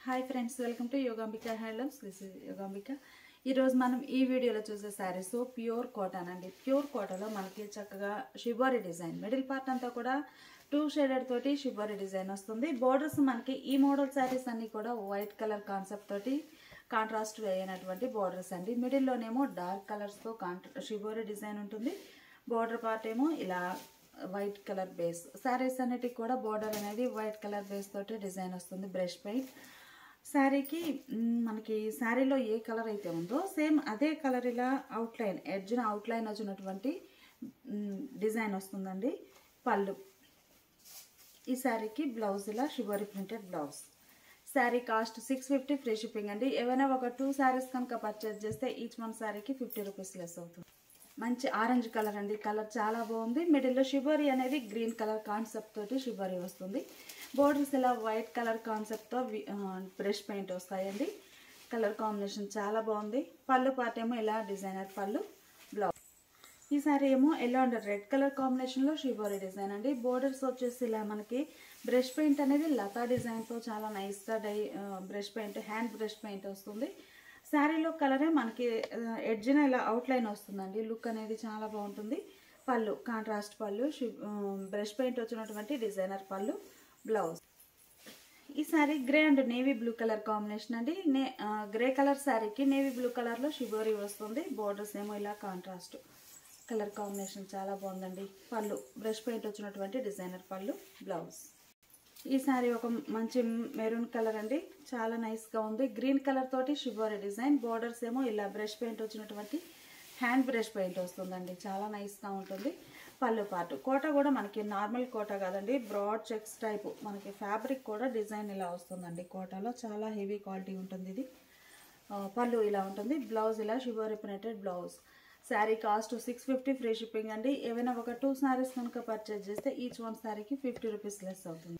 hi friends welcome to Yogambika handlooms this is Yogambika ఈరోజు మనం ఈ వీడియోలో చూసే శారీస్ ప్యూర్ కాటన్ అండి ప్యూర్ కాటన్లో మనకి చక్కగా షిబోరి డిజైన్ మిడిల్ పార్ట్ అంతా కూడా టూ షేడెడ్ తోటి షిబోరి డిజైన్ వస్తుంది బోర్డర్స్ మనకి ఈ మోడల్ శారీస్ అన్ని కూడా వైట్ కలర్ కాన్సెప్ట్ తోటి కాంట్రాస్ట్ వేయనటువంటి బోర్డర్స్ అండి మిడిల్లోనేమో డార్క్ కలర్స్తో కాంట్రా షిబోరి డిజైన్ ఉంటుంది బోర్డర్ పార్ట్ ఏమో ఇలా వైట్ కలర్ బేస్ శారీస్ అన్నిటికి కూడా బోర్డర్ అనేది వైట్ కలర్ బేస్ తోటి డిజైన్ వస్తుంది బ్రష్ పెయింట్ శారీకి మ్, మనకి శారీలో ఏ కలర్ అయితే ఉందో సేమ్ అదే కలర్ ఇలా అవుట్లైన్ ఎడ్జ్న అవుట్లైన్ వచ్చినటువంటి మ్, డిజైన్ వస్తుందండి పళ్ళు ఈ శారీకి బ్లౌజ్ ఇలా షుగర్ printed blouse sari cost six fifty free shipping అండి ఏవైనా ఒక టూ శారీస్ కనుక పర్చేస్ చేస్తే ఈచ్ వన్ శారీకి ఫిఫ్టీ రూపీస్ లెస్ అవుతుంది మంచి ఆరెంజ్ కలర్ అండి కలర్ చాలా బాగుంది మిడిల్లో షిబోరి అనేది గ్రీన్ కలర్ కాన్సెప్ట్ తోటి షిబోరి వస్తుంది బోర్డర్స్ ఇలా వైట్ కలర్ కాన్సెప్ట్తో బ్రష్ పెయింట్ వస్తాయండి కలర్ కాంబినేషన్ చాలా బాగుంది పళ్ళు పార్ట్ ఏమో ఇలా డిజైనర్ పళ్ళు బ్లౌజ్ ఈ సారీ ఏమో ఎల్లో అండ్ రెడ్ కలర్ కాంబినేషన్లో షిబోరి డిజైన్ అండి బోర్డర్స్ వచ్చేసి ఇలా మనకి బ్రష్ పెయింట్ అనేది లతా డిజైన్తో చాలా నైస్గా dye brush paint hand brush paint వస్తుంది శారీలో కలరే మనకి ఎడ్జిన ఇలా అవుట్లైన్ వస్తుందండి లుక్ అనేది చాలా బాగుంటుంది pallu contrast pallu brush paint వచ్చినటువంటి డిజైనర్ పళ్ళు బ్లౌజ్ ఈ saree grey and navy blue colour combination అండి నే ఆ, గ్రే కలర్ శారీకి నేవీ బ్లూ కలర్లో షిబోరి వస్తుంది బోర్డర్స్ ఏమో ఇలా కాంట్రాస్ట్ కలర్ కాంబినేషన్ చాలా బాగుందండి పళ్ళు బ్రష్ పెయింట్ వచ్చినటువంటి డిజైనర్ పళ్ళు బ్లౌజ్ ఈ శారీ ఒక మంచి మెరూన్ కలర్ అండి చాలా నైస్గా ఉంది గ్రీన్ కలర్ తోటి షిబోరి డిజైన్ బోర్డర్స్ ఏమో ఇలా బ్రష్ పెయింట్ వచ్చినటువంటి హ్యాండ్ బ్రష్ పెయింట్ వస్తుందండి చాలా నైస్గా ఉంటుంది పళ్ళు పాటు కోట కూడా మనకి నార్మల్ కోట కాదండి బ్రాడ్ చెక్స్ టైపు మనకి ఫ్యాబ్రిక్ కూడా డిజైన్ ఇలా వస్తుందండి కోటలో చాలా హెవీ క్వాలిటీ ఉంటుంది ఇది ఆ, పళ్ళు ఇలా ఉంటుంది బ్లౌజ్ ఇలా shibori printed blouse sari cost six fifty free shipping అండి ఏవైనా ఒక టూ శారీస్ కనుక పర్చేజ్ చేస్తే ఈచ్ వన్ శారీకి ఫిఫ్టీ రూపీస్ లెస్ అవుతుంది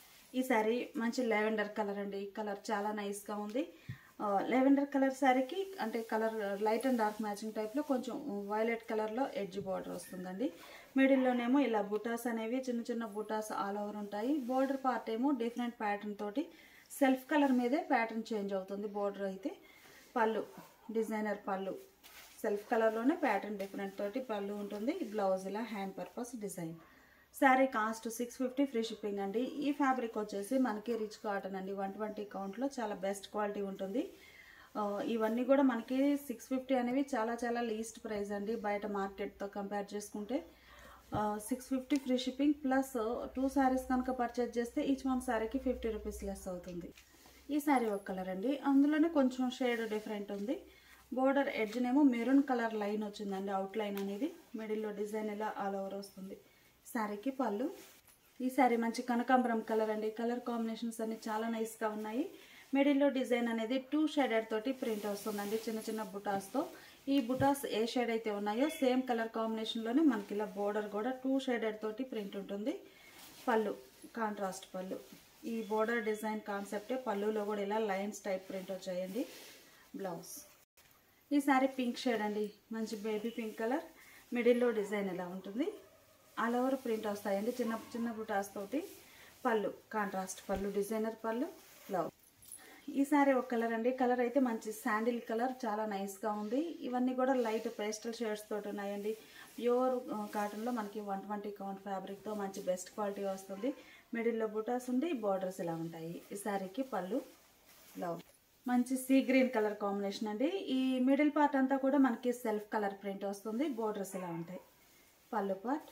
ఈ శారీ మంచి లెవెండర్ కలర్ అండి కలర్ చాలా నైస్గా ఉంది లెవెండర్ కలర్ శారీకి అంటే colour light and dark matching టైప్లో కొంచెం వైలెట్ కలర్లో ఎడ్జ్ బార్డర్ వస్తుందండి మిడిల్లోనేమో ఇలా బుటాస్ అనేవి చిన్న చిన్న బుటాస్ ఆల్ ఓవర్ ఉంటాయి బోర్డర్ పార్ట్ ఏమో డిఫరెంట్ ప్యాటర్న్ తోటి సెల్ఫ్ కలర్ మీదే ప్యాటర్న్ చేంజ్ అవుతుంది బోర్డర్ అయితే పళ్ళు డిజైనర్ పళ్ళు సెల్ఫ్ కలర్లోనే ప్యాటర్న్ డిఫరెంట్ తోటి పళ్ళు ఉంటుంది బ్లౌజ్ ఇలా hand purpose design sari cost six fifty free shipping అండి ఈ ఫ్యాబ్రిక్ వచ్చేసి మనకి రిచ్ కాటన్ అండి వన్ ట్వంటీ కౌంట్లో చాలా బెస్ట్ క్వాలిటీ ఉంటుంది ఆ, ఇవన్నీ కూడా మనకి సిక్స్ ఫిఫ్టీ అనేవి చాలా చాలా లీస్ట్ ప్రైస్ అండి బయట మార్కెట్తో కంపేర్ చేసుకుంటే six fifty free shipping plus two saris కనుక పర్చేజ్ చేస్తే ఈచ్ వన్ శారీకి ఫిఫ్టీ రూపీస్ లెస్ అవుతుంది ఈ శారీ ఒక కలర్ అండి అందులోనే కొంచెం షేడ్ డిఫరెంట్ ఉంది బోర్డర్ ఎడ్జ్నేమో మెరూన్ కలర్ లైన్ వచ్చిందండి అవుట్ లైన్ అనేది మిడిల్లో డిజైన్ ఇలా ఆల్ ఓవర్ వస్తుంది శారీకి పళ్ళు ఈ శారీ మంచి కనకాంబరం కలర్ అండి కలర్ కాంబినేషన్స్ అన్ని చాలా నైస్గా ఉన్నాయి మిడిల్లో డిజైన్ అనేది టూ షేడెడ్ తోటి ప్రింట్ వస్తుందండి చిన్న చిన్న బుటాస్తో ఈ బుటాస్ ఏ షేడ్ అయితే ఉన్నాయో సేమ్ కలర్ కాంబినేషన్లోనే మనకి ఇలా బోర్డర్ కూడా టూ షేడెడ్ తోటి ప్రింట్ ఉంటుంది పళ్ళు కాంట్రాస్ట్ పళ్ళు ఈ బోర్డర్ డిజైన్ కాన్సెప్టే పళ్ళులో కూడా ఇలా లైన్స్ టైప్ ప్రింట్ వచ్చాయండి బ్లౌజ్ ఈ సారీ పింక్ షేడ్ అండి మంచి బేబీ పింక్ కలర్ మిడిల్లో డిజైన్ ఇలా ఉంటుంది ఆల్ ఓవర్ ప్రింట్ వస్తాయండి చిన్న చిన్న బుటాస్ తోటి పళ్ళు contrast pallu designer pallu blouse ఈ సారీ ఒక కలర్ అండి కలర్ అయితే మంచి శాండిల్ కలర్ చాలా నైస్గా ఉంది ఇవన్నీ కూడా లైట్ పేస్టల్ షేడ్స్ తోటి ఉన్నాయండి ప్యూర్ కాటన్లో మనకి వన్ ట్వంటీ కౌంట్ ఫ్యాబ్రిక్తో మంచి బెస్ట్ క్వాలిటీ వస్తుంది మిడిల్లో బుటాస్ ఉండి బార్డర్స్ ఇలా ఉంటాయి ఈ శారీకి పళ్ళు బ్లౌజ్ మంచి సీ గ్రీన్ కలర్ కాంబినేషన్ అండి ఈ మిడిల్ పార్ట్ అంతా కూడా మనకి సెల్ఫ్ కలర్ ప్రింట్ వస్తుంది బోర్డర్స్ ఇలా ఉంటాయి పళ్ళు పార్ట్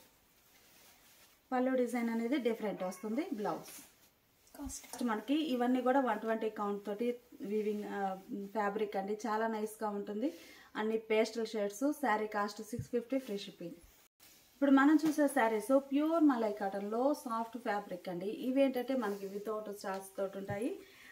పళ్ళు డిజైన్ అనేది డిఫరెంట్ వస్తుంది బ్లౌజ్ కాస్ట్ మనకి ఇవన్నీ కూడా వన్ ట్వంటీ కౌంట్ తోటి వీవింగ్ ఫ్యాబ్రిక్ అండి చాలా నైస్గా ఉంటుంది అన్ని pastel shades sari cost six fifty free shipping ఇప్పుడు మనం చూసే శారీస్ ప్యూర్ మలై కాటన్లో సాఫ్ట్ ఫ్యాబ్రిక్ అండి ఇవి ఏంటంటే మనకి వితౌట్ స్టార్స్ తోటి ఉంటాయి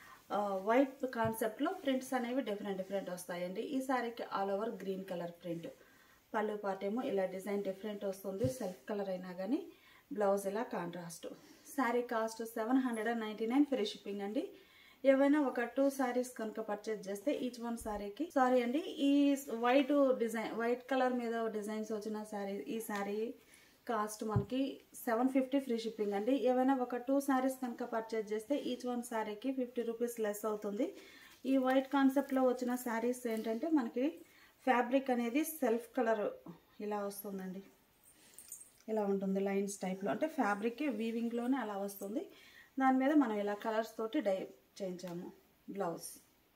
వైట్ కాన్సెప్ట్లో ప్రింట్స్ అనేవి డిఫరెంట్ డిఫరెంట్ వస్తాయండి ఈ శారీకి all over green colour print pallu part ఏమో ఇలా డిజైన్ డిఫరెంట్ వస్తుంది సెల్ఫ్ కలర్ అయినా కానీ బ్లౌజ్ ఇలా contrast sari cost seven hundred and ninety nine free shipping అండి ఏవైనా ఒక టూ శారీస్ కనుక పర్చేజ్ చేస్తే ఈచ్ వన్ శారీకి సారీ అండి ఈ వైట్ డిజైన్ వైట్ కలర్ మీద డిజైన్స్ వచ్చిన శారీ ఈ శారీ కాస్ట్ మనకి సెవెన్ ఫిఫ్టీ ఫ్రీ షిప్పింగ్ అండి ఏవైనా ఒక టూ శారీస్ కనుక పర్చేజ్ చేస్తే ఈచ్ వన్ శారీకి ఫిఫ్టీ రూపీస్ లెస్ అవుతుంది ఈ వైట్ కాన్సెప్ట్లో వచ్చిన శారీస్ ఏంటంటే మనకి ఫ్యాబ్రిక్ అనేది సెల్ఫ్ కలర్ ఇలా వస్తుందండి ఇలా ఉంటుంది లైన్స్ టైప్లో అంటే ఫ్యాబ్రిక్ వీవింగ్లోనే అలా వస్తుంది దాని మీద మనం ఇలా కలర్స్ తోటి డై చేయించాము బ్లౌజ్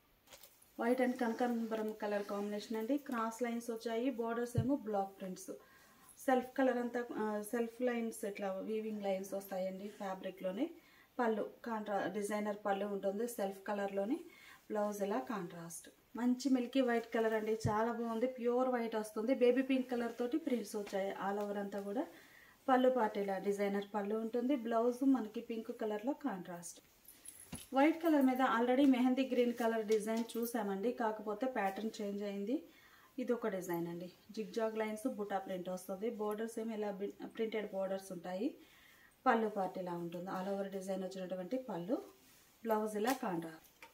వైట్ అండ్ కనకాంబరం కలర్ కాంబినేషన్ అండి క్రాస్ లైన్స్ వచ్చాయి బోర్డర్స్ ఏమో బ్లాక్ ప్రింట్స్ సెల్ఫ్ కలర్ అంతా సెల్ఫ్ లైన్స్ ఇట్లా వీవింగ్ లైన్స్ వస్తాయండి ఫ్యాబ్రిక్లోనే పళ్ళు కాంట్రా డిజైనర్ పళ్ళు ఉంటుంది సెల్ఫ్ కలర్లోని బ్లౌజ్ ఇలా కాంట్రాస్ట్ మంచి మిల్కీ వైట్ కలర్ అండి చాలా బాగుంది ప్యూర్ వైట్ వస్తుంది బేబీ పింక్ కలర్ తోటి ప్రింట్స్ వచ్చాయి ఆల్ ఓవర్ అంతా కూడా పళ్ళు పాటు ఇలా డిజైనర్ పళ్ళు ఉంటుంది బ్లౌజ్ మనకి పింక్ కలర్లో కాంట్రాస్ట్ వైట్ కలర్ మీద already mehndi green colour design చూసామండి కాకపోతే ప్యాటర్న్ చేంజ్ అయింది ఇది ఒక డిజైన్ అండి జిగ్జాగ్ లైన్స్ బుటా ప్రింట్ వస్తుంది బోర్డర్స్ ఏమి ఇలా ప్రింటెడ్ బోర్డర్స్ ఉంటాయి పళ్ళు పార్ట్ ఇలా ఉంటుంది ఆల్ ఓవర్ డిజైన్ వచ్చినటువంటి పళ్ళు బ్లౌజ్ ఇలా కాంట్రా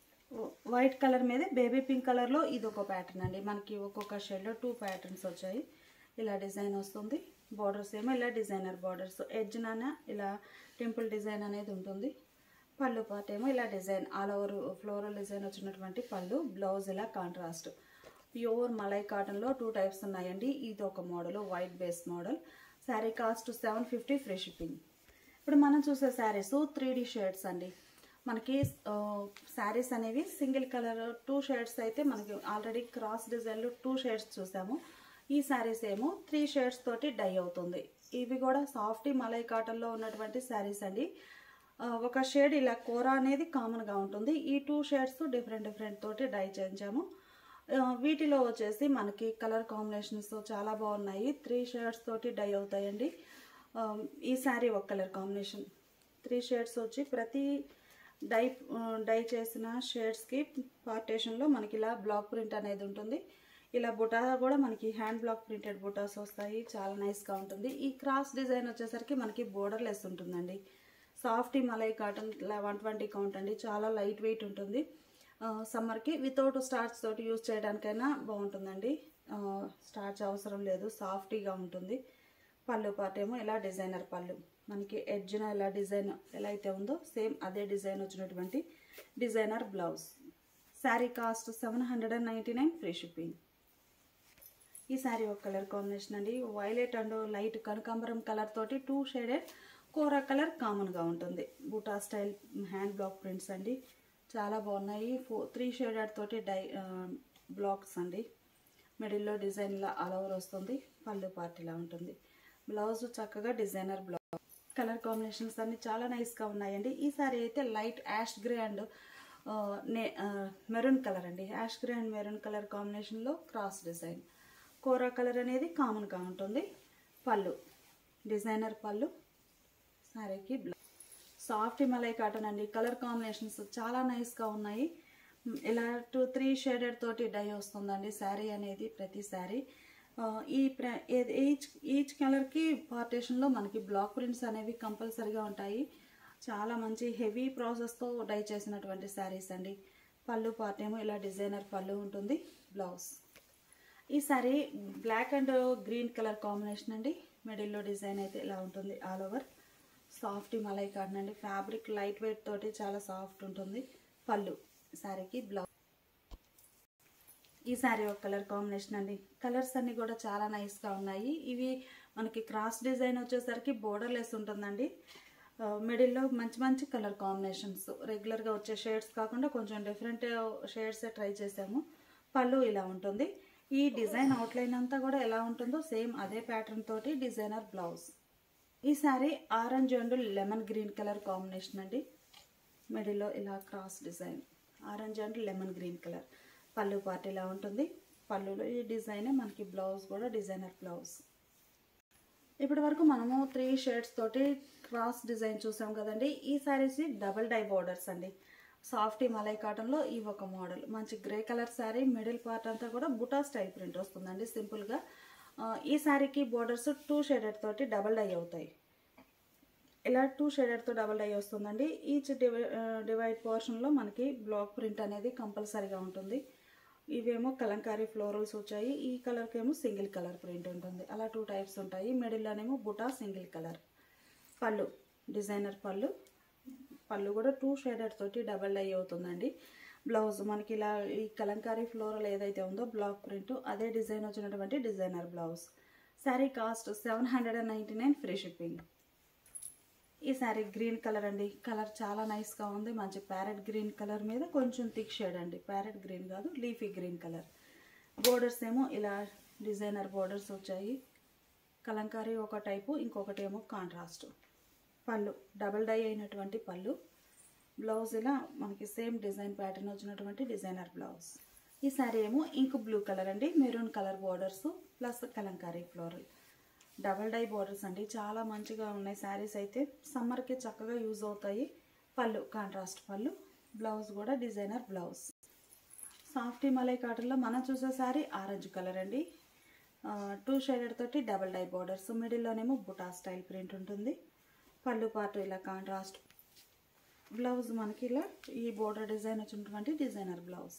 వైట్ కలర్ మీద బేబీ పింక్ కలర్లో ఇది ఒక ప్యాటర్న్ అండి మనకి ఒక్కొక్క షేడ్లో టూ ప్యాటర్న్స్ వచ్చాయి ఇలా డిజైన్ వస్తుంది బార్డర్స్ ఏమో ఇలా డిజైనర్ బార్డర్స్ ఎడ్జ్న ఇలా టెంపుల్ డిజైన్ అనేది ఉంటుంది పళ్ళు పార్ట్ ఏమో ఇలా design all over floral design వచ్చినటువంటి పళ్ళు బ్లౌజ్ ఇలా కాంట్రాస్ట్ ప్యూర్ మలై కాటన్లో టూ టైప్స్ ఉన్నాయండి ఇది ఒక model white base model sari cost seven fifty free shipping ఇప్పుడు మనం చూసే శారీస్ త్రీ డీ షేడ్స్ అండి మనకి శారీస్ అనేవి సింగిల్ కలర్ టూ షేడ్స్ అయితే మనకి ఆల్రెడీ క్రాస్ డిజైన్లు టూ షేడ్స్ చూసాము ఈ శారీస్ ఏమో త్రీ షేడ్స్ తోటి డై అవుతుంది ఇవి కూడా సాఫ్టీ మలై కాటన్లో ఉన్నటువంటి శారీస్ అండి ఆ, ఒక షేడ్ ఇలా కూర అనేది కామన్గా ఉంటుంది ఈ టూ షేడ్స్ డిఫరెంట్ డిఫరెంట్ తోటి డై చేయించాము ఆ, వీటిలో వచ్చేసి మనకి కలర్ కాంబినేషన్స్ చాలా బాగున్నాయి త్రీ షేడ్స్ తోటి డై అవుతాయండి ఆ, ఈ శారీ ఒక కలర్ కాంబినేషన్ త్రీ షేడ్స్ వచ్చి ప్రతి డై ఆ, డై చేసిన షేడ్స్కి పార్టేషన్లో మనకి ఇలా బ్లాక్ ప్రింట్ అనేది ఉంటుంది ఇలా బుటా కూడా మనకి హ్యాండ్ బ్లాక్ ప్రింటెడ్ బుటాస్ వస్తాయి చాలా నైస్గా ఉంటుంది ఈ క్రాస్ డిజైన్ వచ్చేసరికి మనకి బోర్డర్ లెస్ ఉంటుందండి soft malai cotton one twenty count అండి చాలా లైట్ వెయిట్ ఉంటుంది సమ్మర్కి వితౌట్ స్టార్చ్ తోటి యూజ్ చేయడానికైనా బాగుంటుందండి స్టార్చ్ అవసరం లేదు సాఫ్టీగా ఉంటుంది పళ్ళు పార్ట్ ఏమో ఇలా డిజైనర్ పళ్ళు మనకి ఎడ్జ్న ఎలా డిజైన్ ఎలా అయితే ఉందో సేమ్ అదే డిజైన్ వచ్చినటువంటి designer blouse sari cost seven hundred and ninety nine free shipping ఈ శారీ ఒక కలర్ కాంబినేషన్ అండి వైలెట్ అండ్ లైట్ కనకాంబరం కలర్ తోటి టూ షేడెడ్ కోరా కలర్ కామన్గా ఉంటుంది బూటా స్టైల్ హ్యాండ్ బ్లాక్ ప్రింట్స్ అండి చాలా బాగున్నాయి ఫో త్రీ షేడెడ్ తోటి డై బ్లాక్స్ అండి మిడిల్లో డిజైన్ ఇలా ఆల్ ఓవర్ వస్తుంది పళ్ళు పార్ట్ ఇలా ఉంటుంది బ్లౌజ్ చక్కగా డిజైనర్ బ్లౌజ్ కలర్ కాంబినేషన్స్ అన్ని చాలా నైస్గా ఉన్నాయండి ఈ సారీ అయితే లైట్ యాష్ గ్రే అండ్ నే మెరూన్ కలర్ అండి ash grey and maroon colour కాంబినేషన్లో క్రాస్ డిజైన్ కోరా కలర్ అనేది కామన్గా ఉంటుంది పళ్ళు డిజైనర్ పళ్ళు సారీకి బ్లౌజ్ సాఫ్ట్ మలై కాటన్ అండి కలర్ కాంబినేషన్స్ చాలా నైస్గా ఉన్నాయి మ్, ఇలా టూ త్రీ షేడెడ్ తోటి డై వస్తుందండి శారీ అనేది ప్రతి శారీ ఆ, ఈ ప్ర ఏ- ఈచ్ ఈచ్ కలర్కి పార్టేషన్లో మనకి బ్లాక్ ప్రింట్స్ అనేవి కంపల్సరీగా ఉంటాయి చాలా మంచి హెవీ ప్రాసెస్తో డై చేసినటువంటి శారీస్ అండి పళ్ళు పార్ట్ ఏమో ఇలా డిజైనర్ పళ్ళు ఉంటుంది బ్లౌజ్ ఈ sari black and green colour combination అండి మిడిల్లో డిజైన్ అయితే ఇలా ఉంటుంది all over soft malai cotton అండి ఫ్యాబ్రిక్ లైట్ వెయిట్ తోటి చాలా సాఫ్ట్ ఉంటుంది పళ్ళు శారీకి బ్లౌజ్ ఈ శారీ ఒక కలర్ కాంబినేషన్ అండి కలర్స్ అన్ని కూడా చాలా నైస్గా ఉన్నాయి ఇవి మనకి క్రాస్ డిజైన్ వచ్చేసరికి బోర్డర్ లెస్ ఉంటుందండి ఆ, మిడిల్లో మంచి మంచి కలర్ కాంబినేషన్స్ రెగ్యులర్గా వచ్చే షేడ్స్ కాకుండా కొంచెం డిఫరెంట్ షేడ్స్ ట్రై చేసాము పళ్ళు ఇలా ఉంటుంది ఈ డిజైన్ అవుట్లైన్ అంతా కూడా ఎలా ఉంటుందో సేమ్ అదే ప్యాటర్న్ తోటి డిజైనర్ బ్లౌజ్ ఈ sari orange and lemon green colour combination అండి మిడిల్లో ఇలా cross design orange and lemon green colour pallu part ఇలా ఉంటుంది పళ్ళులో ఈ డిజైన్ మనకి బ్లౌజ్ కూడా డిజైనర్ బ్లౌజ్ ఇప్పటి వరకు మనము త్రీ షేడ్స్ తోటి క్రాస్ డిజైన్ చూసాం కదండి ఈ శారీస్ డబల్ డై బోర్డర్స్ అండి సాఫ్ట్ మలై కాటన్లో ఈ ఒక మోడల్ మంచి grey colour sari middle part అంతా కూడా బుటా స్టైల్ ప్రింట్ వస్తుందండి సింపుల్గా ఆ, ఈ శారీకి బోర్డర్స్ టూ షేడెడ్ తోటి డబల్ డై అవుతాయి ఇలా టూ షేడెడ్తో డబల్ డై వస్తుందండి ఈచ్ డివై డివైడ్ పోర్షన్లో మనకి బ్లాక్ ప్రింట్ అనేది కంపల్సరీగా ఉంటుంది ఇవేమో కలంకారీ ఫ్లోరల్స్ వచ్చాయి ఈ కలర్కి ఏమో సింగిల్ కలర్ ప్రింట్ ఉంటుంది అలా టూ టైప్స్ ఉంటాయి మిడిల్లోనేమో buta single colour pallu designer pallu pallu కూడా టూ షేడెడ్ తోటి డబల్ డై అవుతుందండి బ్లౌజ్ మనకి ఇలా ఈ కలంకారీ ఫ్లోరల్ ఏదైతే ఉందో బ్లాక్ ప్రింట్ అదే డిజైన్ వచ్చినటువంటి designer blouse sari cost seven hundred and ninety nine free shipping ఈ శారీ గ్రీన్ కలర్ అండి కలర్ చాలా నైస్గా ఉంది మంచి ప్యారెట్ గ్రీన్ కలర్ మీద కొంచెం థిక్ షేడ్ అండి ప్యారెట్ గ్రీన్ కాదు లీఫీ గ్రీన్ కలర్ బోర్డర్స్ ఏమో ఇలా డిజైనర్ బోర్డర్స్ వచ్చాయి కలంకారీ ఒక టైపు ఇంకొకటి ఏమో కాంట్రాస్ట్ పళ్ళు డబల్ డై అయినటువంటి పళ్ళు బ్లౌజ్ ఇలా మనకి సేమ్ డిజైన్ ప్యాటర్న్ వచ్చినటువంటి డిజైనర్ బ్లౌజ్ ఈ శారీ ఏమో ఇంక్ బ్లూ కలర్ అండి maroon colour borders plus Kalamkari floral double dye borders అండి చాలా మంచిగా ఉన్నాయి శారీస్ అయితే సమ్మర్కి చక్కగా యూజ్ అవుతాయి పళ్ళు కాంట్రాస్ట్ పళ్ళు బ్లౌజ్ కూడా డిజైనర్ బ్లౌజ్ సాఫ్టీ మలై కాటన్లో మనం చూసే శారీ ఆరెంజ్ కలర్ అండి టూ షేడెడ్ తోటి డబల్ డై బోర్డర్స్ మిడిల్లోనేమో బుటా స్టైల్ ప్రింట్ ఉంటుంది పళ్ళు పాటు ఇలా కాంట్రాస్ట్ బ్లౌజ్ మనకి ఇలా ఈ బోర్డర్ డిజైన్ వచ్చినటువంటి డిజైనర్ బ్లౌజ్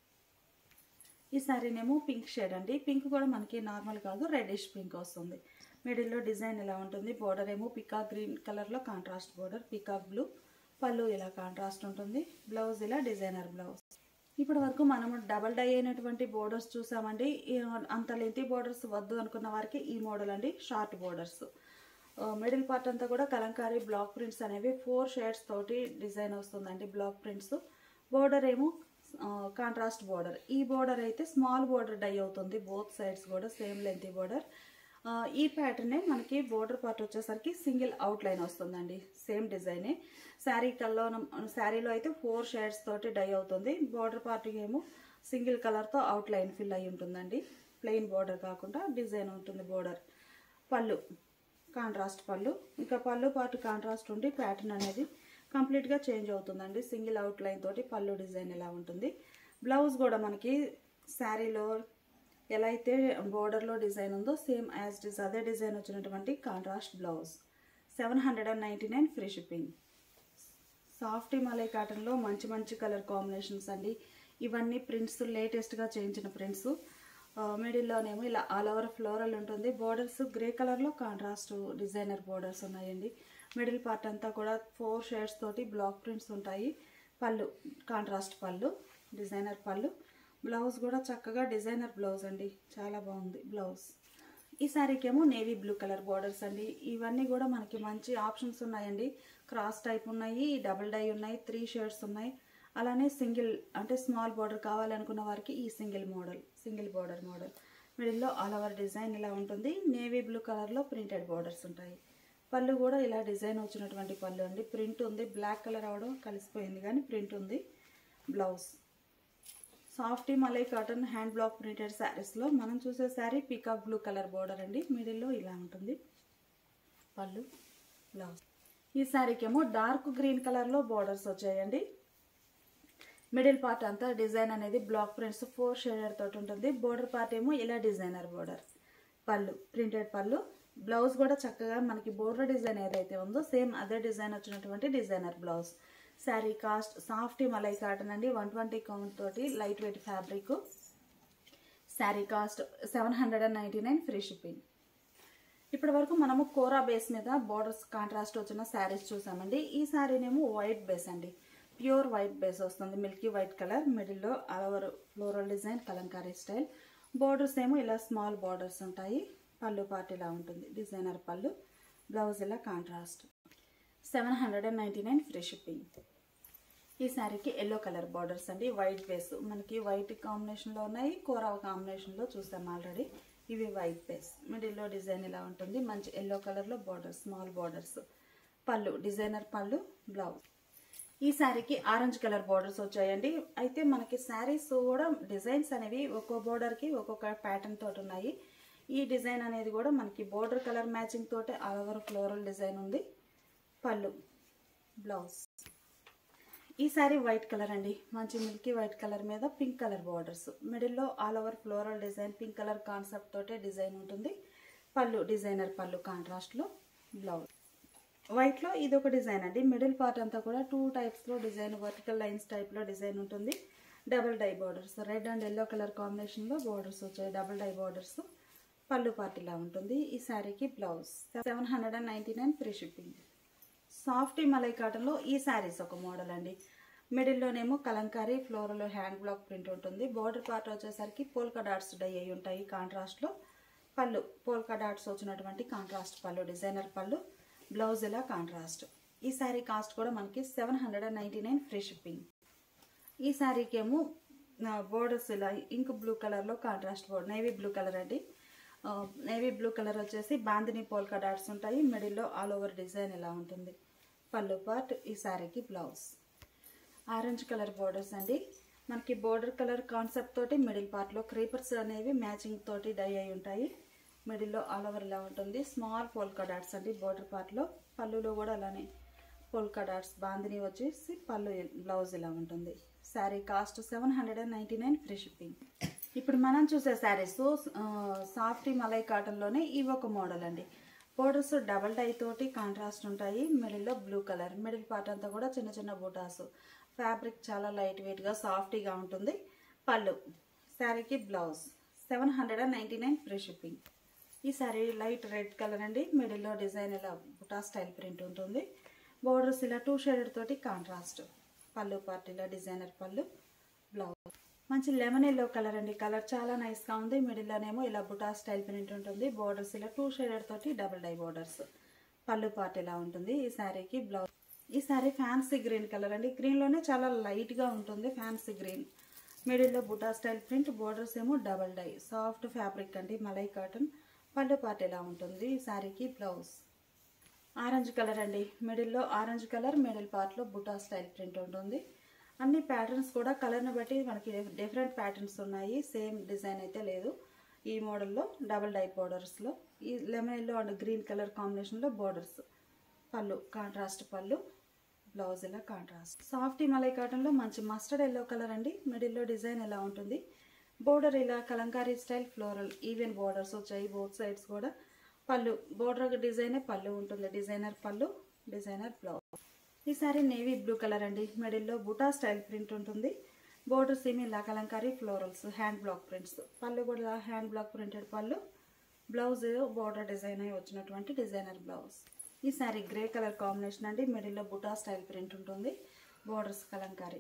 ఈ శారీనేమో పింక్ షేడ్ అండి పింక్ కూడా మనకి నార్మల్ కాదు రెడ్డిష్ పింక్ వస్తుంది మిడిల్లో డిజైన్ ఇలా ఉంటుంది బోర్డర్ ఏమో పికాక్ గ్రీన్ కలర్లో contrast border peacock blue pallu ఇలా కాంట్రాస్ట్ ఉంటుంది బ్లౌజ్ ఇలా డిజైనర్ బ్లౌజ్ ఇప్పటి వరకు మనము డబల్ డై అయినటువంటి బోర్డర్స్ చూసామండి ఈ అంత లెంతీ బోర్డర్స్ వద్దు అనుకున్న వారికి ఈ మోడల్ అండి షార్ట్ బోర్డర్స్ మిడిల్ పార్ట్ అంతా కూడా కలంకారీ బ్లాక్ ప్రింట్స్ అనేవి ఫోర్ షేడ్స్ తోటి డిజైన్ వస్తుందండి బ్లాక్ ప్రింట్స్ బోర్డర్ ఏమో కాంట్రాస్ట్ బోర్డర్ ఈ బోర్డర్ అయితే స్మాల్ బోర్డర్ డై అవుతుంది బోత్ సైడ్స్ కూడా సేమ్ లెంతీ బోర్డర్ ఈ ప్యాటర్నే మనకి బోర్డర్ పార్ట్ వచ్చేసరికి సింగిల్ అవుట్ లైన్ వస్తుందండి సేమ్ డిజైనే శారీ కల్లో శారీలో అయితే ఫోర్ షేడ్స్ తోటి డై అవుతుంది బోర్డర్ పార్ట్ ఏమో సింగిల్ కలర్తో అవుట్ లైన్ ఫిల్ అయి ఉంటుందండి ప్లెయిన్ బోర్డర్ కాకుండా డిజైన్ ఉంటుంది బోర్డర్ పళ్ళు కాంట్రాస్ట్ పళ్ళు ఇంకా పళ్ళు పాటు కాంట్రాస్ట్ ఉండి ప్యాటర్న్ అనేది కంప్లీట్గా చేంజ్ అవుతుందండి సింగిల్ అవుట్ లైన్ తోటి పళ్ళు డిజైన్ ఇలా ఉంటుంది బ్లౌజ్ కూడా మనకి శారీలో ఎలా అయితే బోర్డర్లో డిజైన్ ఉందో సేమ్ యాజ్ డిజ్ అదే డిజైన్ వచ్చినటువంటి contrast blouse seven hundred and ninety nine free shipping soft malai కాటన్లో మంచి మంచి కలర్ కాంబినేషన్స్ అండి ఇవన్నీ ప్రింట్స్ లేటెస్ట్గా చేయించిన ప్రింట్స్ మిడిల్లోనేమో ఇలా ఆల్ ఓవర్ ఫ్లోరల్ ఉంటుంది బోర్డర్స్ గ్రే కలర్లో కాంట్రాస్ట్ డిజైనర్ బోర్డర్స్ ఉన్నాయండి మిడిల్ పార్ట్ అంతా కూడా ఫోర్ షేడ్స్ తోటి బ్లాక్ ప్రింట్స్ ఉంటాయి pallu contrast pallu designer pallu blouse కూడా చక్కగా డిజైనర్ బ్లౌజ్ అండి చాలా బాగుంది బ్లౌజ్ ఈ శారీకి ఏమో నేవీ బ్లూ కలర్ బార్డర్స్ అండి ఇవన్నీ కూడా మనకి మంచి ఆప్షన్స్ ఉన్నాయండి క్రాస్ టైప్ ఉన్నాయి డబుల్ డై ఉన్నాయి త్రీ షేడ్స్ ఉన్నాయి అలానే సింగిల్ అంటే స్మాల్ బార్డర్ కావాలనుకున్న వారికి ఈ single model single border model మిడిల్లో ఆల్ ఓవర్ డిజైన్ ఇలా ఉంటుంది నేవీ బ్లూ కలర్లో ప్రింటెడ్ బార్డర్స్ ఉంటాయి పళ్ళు కూడా ఇలా డిజైన్ వచ్చినటువంటి పళ్ళు అండి ప్రింట్ ఉంది బ్లాక్ కలర్ అవడం కలిసిపోయింది కానీ ప్రింట్ ఉంది బ్లౌజ్ సాఫ్టీ malai cotton hand block printed శారీస్లో మనం చూసే sari peacock blue colour border అండి మిడిల్లో ఇలా ఉంటుంది పళ్ళు బ్లౌజ్ ఈ శారీకి ఏమో డార్క్ గ్రీన్ కలర్లో బార్డర్స్ వచ్చాయండి మిడిల్ పార్ట్ అంతా డిజైన్ అనేది బ్లాక్ ప్రింట్స్ ఫోర్ షేడర్ తోటి ఉంటుంది బోర్డర్ పార్ట్ ఏమో ఇలా designer border pallu printed pallu blouse కూడా చక్కగా మనకి బోర్డర్ డిజైన్ ఏదైతే ఉందో సేమ్ అదే డిజైన్ వచ్చినటువంటి designer blouse sari cost soft malai cotton అండి వన్ ట్వంటీ కౌంట్ తోటి lightweight fabric sari cost seven hundred and ninety nine free shipping ఇప్పటి వరకు మనము కోరా బేస్ మీద బార్డర్స్ కాంట్రాస్ట్ వచ్చిన శారీస్ చూసామండి ఈ శారీనేమో వైట్ బేస్ అండి ప్యూర్ వైట్ బేస్ వస్తుంది మిల్కీ వైట్ కలర్ మిడిల్లో all over floral design Kalamkari style borders ఏమో ఇలా స్మాల్ బార్డర్స్ ఉంటాయి పళ్ళు పార్ట్ ఇలా ఉంటుంది డిజైనర్ పళ్ళు బ్లౌజ్ ఇలా contrast seven hundred and ninety nine free shipping ఈ శారీకి ఎల్లో కలర్ బార్డర్స్ అండి వైట్ బేస్ మనకి వైట్ కాంబినేషన్లో ఉన్నాయి కోరా కాంబినేషన్లో చూసాం ఆల్రెడీ ఇవి వైట్ బేస్ మిడిల్లో డిజైన్ ఇలా ఉంటుంది మంచి ఎల్లో కలర్లో borders small borders pallu designer pallu blouse ఈ శారీకి ఆరెంజ్ కలర్ బార్డర్స్ వచ్చాయండి అయితే మనకి శారీస్ కూడా డిజైన్స్ అనేవి ఒక్కో బోర్డర్కి ఒక్కొక్క ప్యాటర్న్ తోటి ఉన్నాయి ఈ డిజైన్ అనేది కూడా మనకి బోర్డర్ కలర్ మ్యాచింగ్ తోటి ఆల్ ఓవర్ ఫ్లోరల్ డిజైన్ ఉంది పళ్ళు బ్లౌజ్ ఈ శారీ వైట్ కలర్ అండి మంచి మిల్కీ వైట్ కలర్ మీద పింక్ కలర్ బార్డర్స్ మిడిల్లో all over floral design pink colour concept తోటే డిజైన్ ఉంటుంది పళ్ళు డిజైనర్ పళ్ళు కాంట్రాస్ట్లో బ్లౌజ్ వైట్లో ఇది ఒక డిజైన్ అండి మిడిల్ పార్ట్ అంతా కూడా టూ టైప్స్లో డిజైన్ వర్టికల్ లైన్స్ టైప్లో డిజైన్ ఉంటుంది double dye borders red and yellow colour కాంబినేషన్లో బార్డర్స్ వచ్చాయి డబుల్ డై బార్డర్స్ పళ్ళు పార్టీలా ఉంటుంది ఈ శారీకి blouse seven hundred and ninety nine free shipping soft malai కాటన్లో ఈ శారీస్ ఒక మోడల్ అండి మిడిల్లోనేమో Kalamkari floral hand block print ఉంటుంది బోర్డర్ పార్ట్ వచ్చేసరికి పోల్కా డాట్స్ డై అయి ఉంటాయి కాంట్రాస్ట్లో పళ్ళు పోల్కా డాట్స్ వచ్చినటువంటి contrast pallu designer pallu blouse ఇలా కాంట్రాస్ట్ ఈ శారీ కాస్ట్ కూడా మనకి seven hundred and ninety nine free shipping ఈ శారీకి ఏమో బోర్డర్స్ ఇలా ఇంక్ బ్లూ కలర్లో contrast border navy blue colour అండి నేవీ బ్లూ కలర్ వచ్చేసి బాందిని పోల్కా డాట్స్ ఉంటాయి మిడిల్లో ఆల్ ఓవర్ డిజైన్ ఇలా ఉంటుంది పళ్ళు పార్ట్ ఈ శారీకి బ్లౌజ్ ఆరెంజ్ కలర్ బోర్డర్స్ అండి మనకి బోర్డర్ కలర్ కాన్సెప్ట్ తోటి మిడిల్ పార్ట్లో క్రీపర్స్ అనేవి మ్యాచింగ్ తోటి డై అయి ఉంటాయి మిడిల్లో ఆల్ ఓవర్ ఇలా ఉంటుంది స్మాల్ పోల్కా డాట్స్ అండి బోర్డర్ పార్ట్లో పళ్ళులో కూడా అలానే పోల్కా డాట్స్ బాందిని వచ్చేసి పళ్ళు బ్లౌజ్ ఇలా ఉంటుంది sari cost seven hundred and ninety nine free shipping ఇప్పుడు మనం చూసే శారీస్ సాఫ్ట్ మలై కాటన్లోనే ఇవి ఒక మోడల్ అండి బోర్డర్స్ డబల్ డై తోటి కాంట్రాస్ట్ ఉంటాయి మిడిల్లో బ్లూ కలర్ మిడిల్ పార్ట్ అంతా కూడా చిన్న చిన్న బూటాస్ ఫ్యాబ్రిక్ చాలా లైట్ వెయిట్గా సాఫ్టీగా ఉంటుంది పళ్ళు శారీకి blouse seven hundred and ninety nine free shipping ఈ శారీ లైట్ రెడ్ కలర్ అండి మిడిల్లో డిజైన్ ఇలా బుటా స్టైల్ ప్రింట్ ఉంటుంది బోర్డర్స్ ఇలా టూ షేడెడ్ తోటి కాంట్రాస్ట్ పళ్ళు పార్ట్ ఇలా డిజైనర్ పళ్ళు బ్లౌజ్ మంచి లెమన్ ఎల్లో కలర్ అండి కలర్ చాలా నైస్గా ఉంది మిడిల్లోనేమో ఇలా బుటా స్టైల్ ప్రింట్ ఉంటుంది బోర్డర్స్ ఇలా టూ షేడెడ్ తోటి double dye borders pallu part ఇలా ఉంటుంది ఈ శారీకి బ్లౌజ్ ఈ శారీ ఫ్యాన్సీ గ్రీన్ కలర్ అండి గ్రీన్లోనే చాలా లైట్గా ఉంటుంది ఫ్యాన్సీ గ్రీన్ మిడిల్లో బుటా స్టైల్ ప్రింట్ బోర్డర్స్ ఏమో డబల్ డై సాఫ్ట్ ఫ్యాబ్రిక్ అండి మలై కాటన్ పళ్ళు పార్ట్ ఇలా ఉంటుంది ఈ శారీకి బ్లౌజ్ ఆరెంజ్ కలర్ అండి మిడిల్లో ఆరెంజ్ కలర్ మిడిల్ పార్ట్లో బుటా స్టైల్ ప్రింట్ ఉంటుంది అన్ని ప్యాటర్న్స్ కూడా కలర్ని బట్టి మనకి డిఫరెంట్ ప్యాటర్న్స్ ఉన్నాయి సేమ్ డిజైన్ అయితే లేదు ఈ మోడల్లో డబుల్ డై బోర్డర్స్లో ఈ lemon yellow and green colour కాంబినేషన్లో borders pallu contrast pallu blouse ఇలా కాంట్రాస్ట్ సాఫ్ట్ మలై కాటన్లో మంచి మస్టర్డ్ ఎల్లో కలర్ అండి మిడిల్లో డిజైన్ ఎలా ఉంటుంది బోర్డర్ ఇలా Kalamkari style floral even borders వచ్చాయి బోత్ సైడ్స్ కూడా పళ్ళు బోర్డర్ డిజైనే పళ్ళు ఉంటుంది డిజైనర్ పళ్ళు డిజైనర్ బ్లౌజ్ ఈ సారీ నేవీ బ్లూ కలర్ అండి మిడిల్లో బుటా స్టైల్ ప్రింట్ ఉంటుంది బోర్డర్స్ ఏమి ఇలా Kalamkari florals hand block prints pallu కూడా hand block printed pallu blouse border design అయి వచ్చినటువంటి డిజైనర్ బ్లౌజ్ ఈ సారీ గ్రే కలర్ కాంబినేషన్ అండి మిడిల్లో బుటా స్టైల్ ప్రింట్ ఉంటుంది borders Kalamkari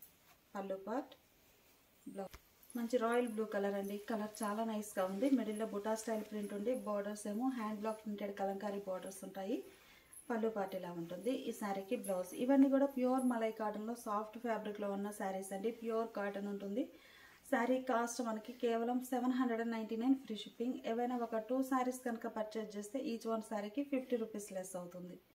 pallu part blouse మంచి రాయల్ బ్లూ కలర్ అండి కలర్ చాలా నైస్గా ఉంది మిడిల్లో బుటా స్టైల్ ప్రింట్ ఉంది బార్డర్స్ ఏమో hand block printed Kalamkari borders ఉంటాయి పళ్ళు పార్ట్ ఇలా ఉంటుంది ఈ శారీకి బ్లౌజ్ ఇవన్నీ కూడా ప్యూర్ మలై కాటన్లో సాఫ్ట్ ఫ్యాబ్రిక్లో ఉన్న శారీస్ అండి ప్యూర్ కాటన్ ఉంటుంది శారీ కాస్ట్ మనకి కేవలం seven hundred and ninety nine free shipping ఏవైనా ఒక టూ శారీస్ కనుక పర్చేజ్ చేస్తే ఈచ్ వన్ శారీకి ఫిఫ్టీ రూపీస్ లెస్ అవుతుంది